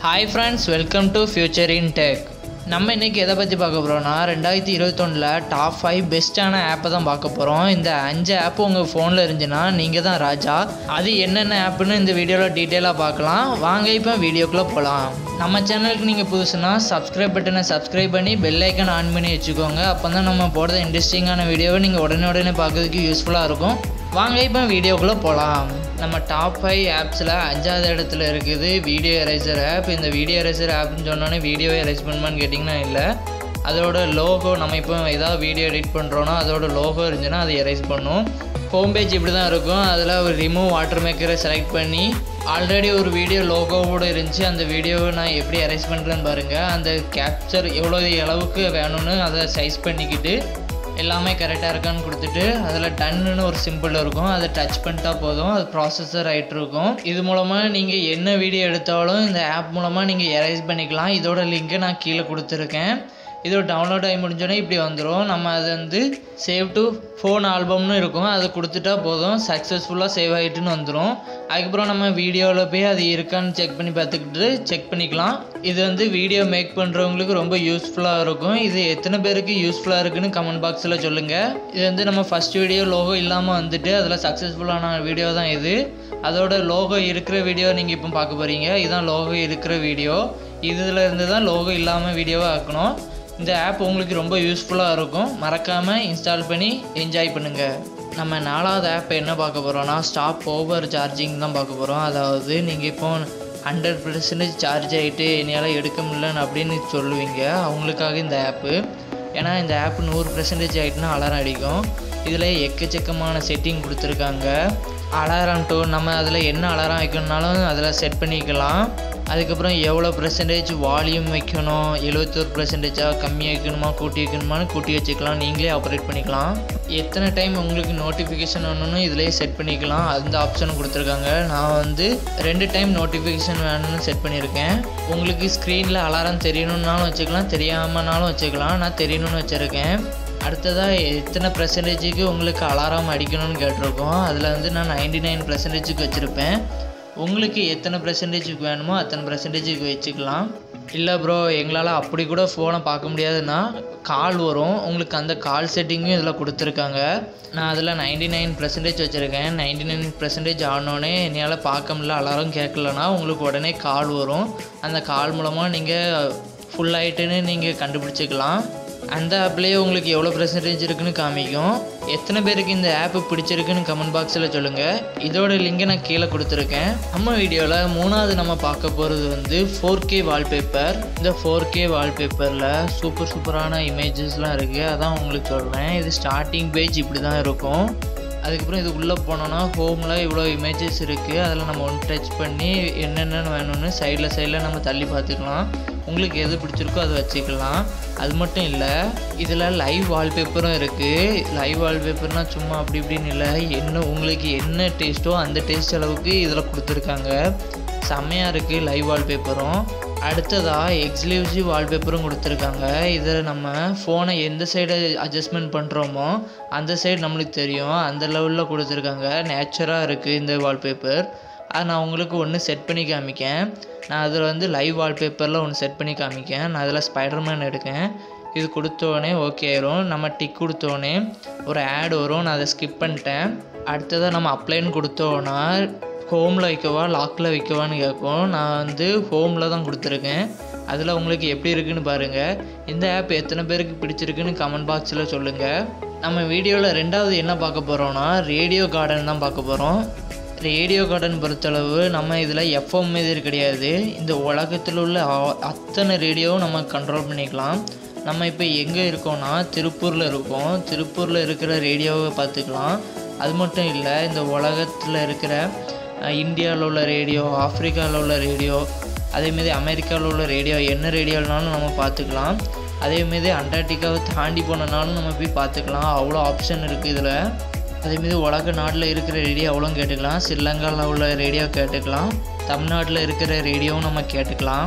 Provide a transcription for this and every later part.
hi friends welcome to future in tech நம்ம இன்றைக்கி எதை பற்றி பார்க்க போகிறோம்னா ரெண்டாயிரத்தி இருபத்தொன்னில் டாப் ஃபைவ் பெஸ்ட்டான ஆப்பை தான் பார்க்க போகிறோம் இந்த அஞ்சு ஆப் உங்கள் ஃபோனில் இருந்துச்சுன்னா நீங்கள் தான் ராஜா அது என்னென்ன ஆப்புன்னு இந்த வீடியோவில் டீட்டெயிலாக பார்க்கலாம் வாங்க இப்போ வீடியோக்குள்ளே போகலாம் நம்ம சேனலுக்கு நீங்கள் புதுசுனா சப்ஸ்கிரைப் பட்டனை சப்ஸ்கிரைப் பண்ணி பெல் ஐக்கன் ஆன் பண்ணி வச்சுக்கோங்க அப்போ தான் நம்ம போடுற இன்ட்ரெஸ்டிங்கான வீடியோவை நீங்கள் உடனே உடனே பார்க்கறதுக்கு யூஸ்ஃபுல்லாக இருக்கும் வாங்க இப்போ வீடியோக்குள்ளே போகலாம் நம்ம டாப் ஃபைவ் ஆப்ஸில் அஞ்சாவது இடத்துல இருக்குது வீடியோ எரேசர் ஆப் இந்த வீடியோ எரேசர் ஆப்னு சொன்னோன்னே வீடியோ எரேஸ் பண்ணுமான்னு கேட்டிங்கன்னா இல்லை அதோட லோகோ நம்ம இப்போ ஏதாவது வீடியோ எடிட் பண்ணுறோன்னா அதோட லோகோ இருந்துச்சுன்னா அதை எரேஸ் பண்ணும் ஹோம் பேஜ் இப்படி தான் இருக்கும் அதில் ஒரு ரிமூவ் வாட்டர் மேக்கரை செலக்ட் பண்ணி ஆல்ரெடி ஒரு வீடியோ லோகோவோட இருந்துச்சு அந்த வீடியோவை நான் எப்படி எரேஸ் பண்ணுறேன்னு பாருங்கள் அந்த கேப்சர் எவ்வளோ அளவுக்கு வேணும்னு அதை சைஸ் பண்ணிக்கிட்டு எல்லாமே கரெக்டாக இருக்கான்னு கொடுத்துட்டு அதில் டன்னுன்னு ஒரு சிம்பிள் இருக்கும் அதை டச் பண்ணிட்டா போதும் அது ப்ராசஸர் ஆகிட்டு இருக்கும் இது மூலமாக நீங்கள் என்ன வீடியோ எடுத்தாலும் இந்த ஆப் மூலமாக நீங்கள் எரேஸ் பண்ணிக்கலாம் இதோட லிங்க்கை நான் கீழே கொடுத்துருக்கேன் இதோட டவுன்லோட் ஆகி முடிஞ்சோடனே இப்படி வந்துடும் நம்ம அது வந்து சேவ் டு ஃபோன் ஆல்பம்னு இருக்கும் அதை கொடுத்துட்டா போதும் சக்ஸஸ்ஃபுல்லாக சேவ் ஆகிட்டுன்னு வந்துடும் அதுக்கப்புறம் நம்ம வீடியோவில் போய் அது இருக்கான்னு செக் பண்ணி பார்த்துக்கிட்டு செக் பண்ணிக்கலாம் இது வந்து வீடியோ மேக் பண்ணுறவங்களுக்கு ரொம்ப யூஸ்ஃபுல்லாக இருக்கும் இது எத்தனை பேருக்கு யூஸ்ஃபுல்லாக இருக்குன்னு கமெண்ட் பாக்ஸில் சொல்லுங்கள் இது வந்து நம்ம ஃபஸ்ட் வீடியோ லோகோ இல்லாமல் வந்துட்டு அதில் சக்ஸஸ்ஃபுல்லான வீடியோ தான் இது அதோட லோகோ இருக்கிற வீடியோ நீங்கள் இப்போ பார்க்க போகிறீங்க இதுதான் லோகோ இருக்கிற வீடியோ இதில் இருந்து தான் லோகோ இல்லாமல் வீடியோவை ஆக்கணும் இந்த ஆப் உங்களுக்கு ரொம்ப யூஸ்ஃபுல்லாக இருக்கும் மறக்காமல் இன்ஸ்டால் பண்ணி என்ஜாய் பண்ணுங்கள் நம்ம நாலாவது ஆப் என்ன பார்க்க போகிறோம்னா ஸ்டாப் ஓவர் சார்ஜிங் தான் பார்க்க போகிறோம் அதாவது நீங்கள் இப்போ ஹண்ட்ரட் பர்சன்டேஜ் சார்ஜ் ஆகிட்டு என்னால் எடுக்க முடியலன்னு அப்படின்னு சொல்லுவீங்க அவங்களுக்காக இந்த ஆப்பு ஏன்னா இந்த ஆப் நூறு பர்சன்டேஜ் ஆகிட்டுனா அலாரம் அடிக்கும் இதில் எக்கச்சக்கமான செட்டிங் கொடுத்துருக்காங்க அலாரம் டோ நம்ம அதில் என்ன அலாரம் வைக்கணுனாலும் அதில் செட் பண்ணிக்கலாம் அதுக்கப்புறம் எவ்வளோ பர்சன்டேஜ் வால்யூம் வைக்கணும் எழுபத்தோரு பர்சன்டேஜாக கம்மியாக வைக்கணுமா கூட்டி வைக்கணுமான்னு கூட்டி வச்சுக்கலாம் நீங்களே ஆப்ரேட் பண்ணிக்கலாம் எத்தனை டைம் உங்களுக்கு நோட்டிஃபிகேஷன் வேணும்னு இதிலே செட் பண்ணிக்கலாம் அந்த ஆப்ஷன் கொடுத்துருக்காங்க நான் வந்து ரெண்டு டைம் நோட்டிஃபிகேஷன் வேணும்னு செட் பண்ணியிருக்கேன் உங்களுக்கு ஸ்க்ரீனில் அலாரம் தெரியணுன்னாலும் வச்சுக்கலாம் தெரியாமனாலும் வச்சுக்கலாம் நான் தெரியணும்னு வச்சுருக்கேன் அடுத்ததாக எத்தனை பர்சன்டேஜுக்கு உங்களுக்கு அலாரம் அடிக்கணும்னு கேட்டிருக்கோம் அதில் வந்து நான் நைன்டி நைன் பர்சன்டேஜுக்கு வச்சுருப்பேன் உங்களுக்கு எத்தனை பர்சன்டேஜுக்கு வேணுமோ அத்தனை பர்சன்டேஜுக்கு வச்சுக்கலாம் இல்லை ப்ரோ எங்களால் அப்படி கூட ஃபோனை பார்க்க முடியாதுன்னா கால் வரும் உங்களுக்கு அந்த கால் செட்டிங்கும் இதில் கொடுத்துருக்காங்க நான் அதில் நைன்டி நைன் பர்சன்டேஜ் வச்சுருக்கேன் நைன்டி நைன் பர்சன்டேஜ் ஆனோடனே என்னால் பார்க்க முடியல அலாரம் கேட்கலன்னா உங்களுக்கு உடனே கால் வரும் அந்த கால் மூலமாக நீங்கள் ஃபுல் ஆகிட்டுன்னு நீங்கள் கண்டுபிடிச்சிக்கலாம் அந்த ஆப்லேயே உங்களுக்கு எவ்வளோ பர்சன்டேஜ் இருக்குன்னு காமிக்கும் எத்தனை பேருக்கு இந்த ஆப்பு பிடிச்சிருக்குன்னு கமெண்ட் பாக்ஸில் சொல்லுங்கள் இதோட லிங்கை நான் கீழே கொடுத்துருக்கேன் நம்ம வீடியோவில் மூணாவது நம்ம பார்க்க போகிறது வந்து ஃபோர் கே வால்பேப்பர் இந்த ஃபோர் கே வால்பேப்பரில் சூப்பர் சூப்பரான இமேஜஸ்லாம் இருக்குது அதான் உங்களுக்கு சொல்கிறேன் இது ஸ்டார்டிங் பேஜ் இப்படி தான் இருக்கும் அதுக்கப்புறம் இது உள்ளே போனோன்னா ஹோமில் இவ்வளோ இமேஜஸ் இருக்குது அதில் நம்ம ஒன் டச் பண்ணி என்னென்ன வேணும்னு சைடில் சைடில் நம்ம தள்ளி பார்த்துக்கலாம் உங்களுக்கு எது பிடிச்சிருக்கோ அதை வச்சுக்கலாம் அது மட்டும் இல்லை இதில் லைவ் வால்பேப்பரும் இருக்குது லைவ் வால்பேப்பர்னால் சும்மா அப்படி இப்படின்னு இல்லை என்ன உங்களுக்கு என்ன டேஸ்ட்டோ அந்த டேஸ்ட் அளவுக்கு இதில் கொடுத்துருக்காங்க செம்மையாக இருக்குது லைவ் வால்பேப்பரும் அடுத்ததாக எக்ஸ்க்ளூசிவ் வால்பேப்பரும் கொடுத்துருக்காங்க இதில் நம்ம ஃபோனை எந்த சைடு அட்ஜஸ்ட்மெண்ட் பண்ணுறோமோ அந்த சைடு நம்மளுக்கு தெரியும் அந்த லெவலில் கொடுத்துருக்காங்க நேச்சுராக இருக்குது இந்த வால்பேப்பர் அதை நான் உங்களுக்கு ஒன்று செட் பண்ணி காமிக்கேன் நான் அதில் வந்து லைவ் வால்பேப்பரில் ஒன்று செட் பண்ணி காமிக்கேன் நான் அதில் ஸ்பைடர்மேன் எடுக்கேன் இது கொடுத்தோடனே ஓகே ஆயிரும் நம்ம டிக் கொடுத்தோடனே ஒரு ஆட் வரும் நான் அதை ஸ்கிப் பண்ணிட்டேன் அடுத்ததாக நம்ம அப்ளைன்னு கொடுத்தோன்னா ஹோமில் வைக்கவா லாக்கில் வைக்கவான்னு கேட்கும் நான் வந்து ஹோமில் தான் கொடுத்துருக்கேன் அதில் உங்களுக்கு எப்படி இருக்குன்னு பாருங்கள் இந்த ஆப் எத்தனை பேருக்கு பிடிச்சிருக்குன்னு கமெண்ட் பாக்ஸில் சொல்லுங்கள் நம்ம வீடியோவில் ரெண்டாவது என்ன பார்க்க போகிறோன்னா ரேடியோ கார்டன் தான் பார்க்க போகிறோம் ரேடியோ கார்டன் பொறுத்தளவு நம்ம இதில் எஃப்எம் இது கிடையாது இந்த உலகத்தில் உள்ள அத்தனை ரேடியோவும் நம்ம கண்ட்ரோல் பண்ணிக்கலாம் நம்ம இப்போ எங்கே இருக்கோம்னா திருப்பூரில் இருக்கோம் திருப்பூரில் இருக்கிற ரேடியோவை பார்த்துக்கலாம் அது மட்டும் இல்லை இந்த உலகத்தில் இருக்கிற இந்தியாவில் உள்ள ரேடியோ ஆஃப்ரிக்காவில் உள்ள ரேடியோ அதேமாரி அமெரிக்காவில் உள்ள ரேடியோ என்ன ரேடியோனாலும் நம்ம பார்த்துக்கலாம் அதேமாரி அண்டார்டிகாவை தாண்டி போனனாலும் நம்ம போய் பார்த்துக்கலாம் அவ்வளோ ஆப்ஷன் இருக்குது இதில் அதேமாரி உலக நாட்டில் இருக்கிற ரேடியோ அவ்வளோ கேட்டுக்கலாம் ஸ்ரீலங்காவில் உள்ள ரேடியோ கேட்டுக்கலாம் தமிழ்நாட்டில் இருக்கிற ரேடியோவும் நம்ம கேட்டுக்கலாம்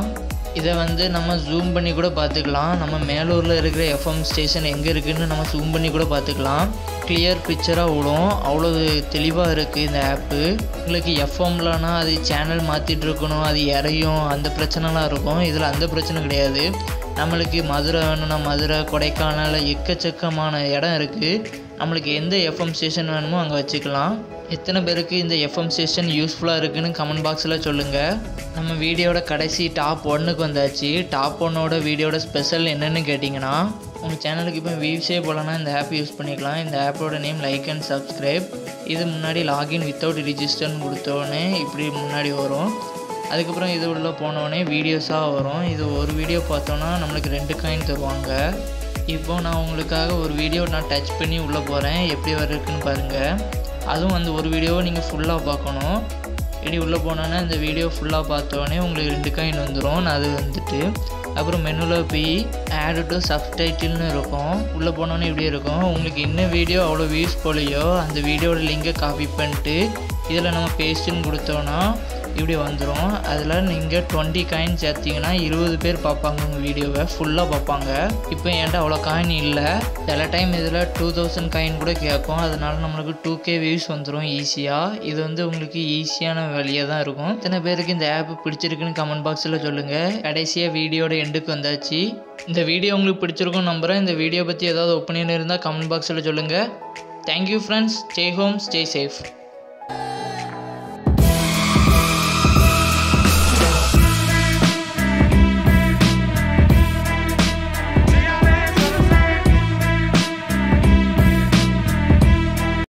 இதை வந்து நம்ம ஜூம் பண்ணி கூட பார்த்துக்கலாம் நம்ம மேலூரில் இருக்கிற எஃப்எம் ஸ்டேஷன் எங்கே இருக்குன்னு நம்ம ஜூம் பண்ணி கூட பார்த்துக்கலாம் கிளியர் பிக்சராக விடும் அவ்வளோ தெளிவாக இருக்குது இந்த ஆப்பு உங்களுக்கு எஃப்எம்லனா அது சேனல் மாற்றிட்டு இருக்கணும் அது இறையும் அந்த பிரச்சனைலாம் இருக்கும் இதில் அந்த பிரச்சனை கிடையாது நம்மளுக்கு மதுரை வேணும்னா மதுரை கொடைக்கானல் எக்கச்சக்கமான இடம் இருக்குது நம்மளுக்கு எந்த எஃப்எம் ஸ்டேஷன் வேணுமோ அங்கே வச்சுக்கலாம் எத்தனை பேருக்கு இந்த எஃப்எம் ஸ்டேஷன் யூஸ்ஃபுல்லாக இருக்குன்னு கமெண்ட் பாக்ஸில் சொல்லுங்கள் நம்ம வீடியோட கடைசி டாப் ஒன்னுக்கு வந்தாச்சு டாப் ஒன்னோட வீடியோட ஸ்பெஷல் என்னென்னு கேட்டிங்கன்னா உங்கள் சேனலுக்கு இப்போ வியூஸே போலனா இந்த ஆப் யூஸ் பண்ணிக்கலாம் இந்த ஆப்போட நேம் லைக் அண்ட் சப்ஸ்கிரைப் இது முன்னாடி லாகின் வித்தவுட் ரிஜிஸ்டர்னு கொடுத்தோடனே இப்படி முன்னாடி வரும் அதுக்கப்புறம் இது உள்ள போனோடனே வீடியோஸாக வரும் இது ஒரு வீடியோ பார்த்தோன்னா நம்மளுக்கு ரெண்டு காயின் தருவாங்க இப்போ நான் உங்களுக்காக ஒரு வீடியோ நான் டச் பண்ணி உள்ளே போகிறேன் எப்படி வருதுன்னு பாருங்கள் அதுவும் அந்த ஒரு வீடியோவை நீங்கள் ஃபுல்லாக பார்க்கணும் இப்படி உள்ளே போனோன்னே இந்த வீடியோ ஃபுல்லாக பார்த்தோன்னே உங்களுக்கு ரெண்டு காயின் வந்துடும் நான் அது வந்துட்டு அப்புறம் மெனுவில் போய் ஆடு டு சப்டைட்டில்னு இருக்கும் உள்ளே போனோன்னே இப்படி இருக்கும் உங்களுக்கு என்ன வீடியோ அவ்வளோ வியூஸ் போலையோ அந்த வீடியோட லிங்கை காப்பி பண்ணிட்டு இதில் நம்ம பேஸ்ட்டுன்னு கொடுத்தோன்னா இப்படி வந்துடும் அதில் நீங்கள் டுவெண்ட்டி காயின் சேர்த்திங்கன்னா இருபது பேர் பார்ப்பாங்க உங்கள் வீடியோவை ஃபுல்லாக பார்ப்பாங்க இப்போ என்கிட்ட அவ்வளோ காயின் இல்லை சில டைம் இதில் டூ தௌசண்ட் காயின் கூட கேட்கும் அதனால நம்மளுக்கு டூ கே வியூஸ் வந்துடும் ஈஸியாக இது வந்து உங்களுக்கு ஈஸியான வழியாக தான் இருக்கும் இத்தனை பேருக்கு இந்த ஆப் பிடிச்சிருக்குன்னு கமெண்ட் பாக்ஸில் சொல்லுங்கள் கடைசியாக வீடியோட எண்டுக்கு வந்தாச்சு இந்த வீடியோ உங்களுக்கு பிடிச்சிருக்கும் நம்புகிறேன் இந்த வீடியோ பற்றி ஏதாவது ஒப்பீனியன் இருந்தால் கமெண்ட் பாக்ஸில் சொல்லுங்கள் thank you friends stay home stay safe